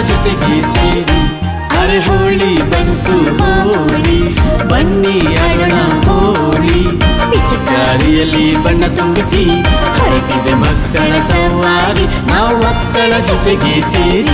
ಜೊತೆಗೆ ಸೇರಿ ಅರೆ ಹೋಳಿ ಬಂತು ಹೋಳಿ ಬನ್ನಿ ಆಡೋಣ ಹೋಳಿ ಪಿಚಕಾರಿಯಲ್ಲಿ ಬಣ್ಣ ತುಂಬಿಸಿ ಹೊರಟಿದೆ ಮಕ್ಕಳ ಸವಾರಿ ನಾವು ಮಕ್ಕಳ ಜೊತೆಗೆ ಸೇರಿ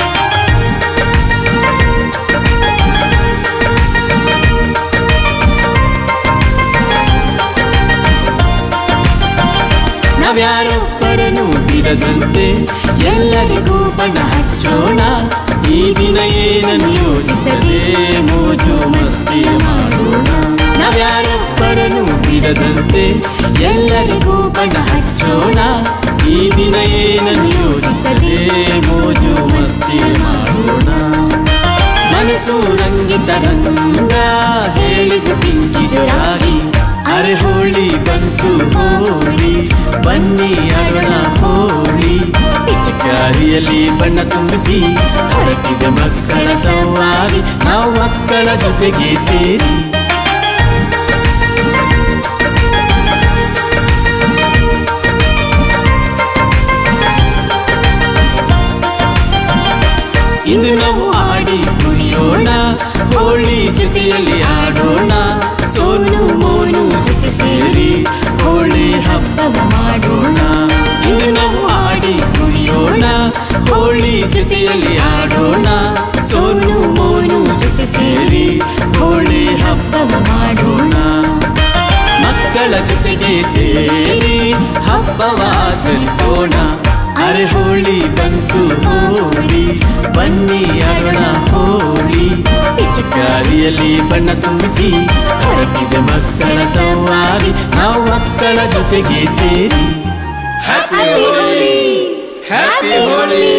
ನಾವ್ಯಾರೊಬ್ಬರನ್ನು ಬಿಡದಂತೆ ಎಲ್ಲರಿಗೂ ಬಣ್ಣ ಹಚ್ಚೋಣ ಈ ದಿನ ಏನನ್ನು ಯೋಚಿಸದೆ ಮೋಜು ಮಸ್ತಿ ಮಾಡೋಣ ನಾವ್ಯಾರೊಬ್ಬರನ್ನು ಬಿಡದಂತೆ ಎಲ್ಲರಿಗೂ ಬಣ್ಣ ಹಚ್ಚೋಣ ಈ ದಿನ ಏನನ್ನು ಯೋಚಿಸದೆ ಮೋಜು ಮಸ್ತಿ ಮಾಡೋಣ ಮನಸ್ಸು ರಂಗಿತ ರಂಗ ಹೇಳಿದ ಪಿಂಕಿ ಜೋರಾಗಿ ಅರೆ ಹೋಳಿ ಬಂತು ಹೋಳಿ ಬನ್ನಿ ಆಡೋಣ ಹೋಳಿ ಪಿಚಕಾರಿಯಲ್ಲಿ ಬಣ್ಣ ತುಂಬಿಸಿ ಹೊರಟಿದೆ ಮಕ್ಕಳ ಸವಾರಿ ನಾವು ಮಕ್ಕಳ ಜೊತೆಗೆ ಸೇರಿ ಇಂದು ನಾವು ಆಡಿ ಕುಣಿಯೋಣ ಹೋಳಿ ಜೊತೆಯಲ್ಲಿ ಆಡೋಣ ಸೋನು ಮೋನು ಜೊತೆ ಸೇರಿ ಹೋಳಿ ಹಬ್ಬವ ಮಾಡೋಣ ಇಂದು ನಾವು ಆಡಿ ಕುಣಿಯೋಣ ಹೋಳಿ ಜೊತೆಯಲ್ಲಿ ಆಡೋಣ ಸೋನು ಮೋನು ಜೊತೆ ಸೇರಿ ಹೋಳಿ ಹಬ್ಬವ ಮಾಡೋಣ ಮಕ್ಕಳ ಜೊತೆಗೆ ಸೇರಿ ಹಬ್ಬವ ಆಚರಿಸೋಣ ಅರೆ ಹೋಳಿ ಬಂತು ಹೋಳಿ ಬನ್ನಿ ಆಡೋಣ ಹೋಳಿ ಪಿಚಕಾರಿಯಲ್ಲಿ ಬಣ್ಣ ತುಂಬಿಸಿ ಹೊರಟಿದೆ ಮಕ್ಕಳ ಸವಾರಿ ನಾವು ಮಕ್ಕಳ ಜೊತೆಗೆ ಸೇರಿ ಹ್ಯಾಪಿ ಹೋಳಿ ಹ್ಯಾಪಿ ಹೋಳಿ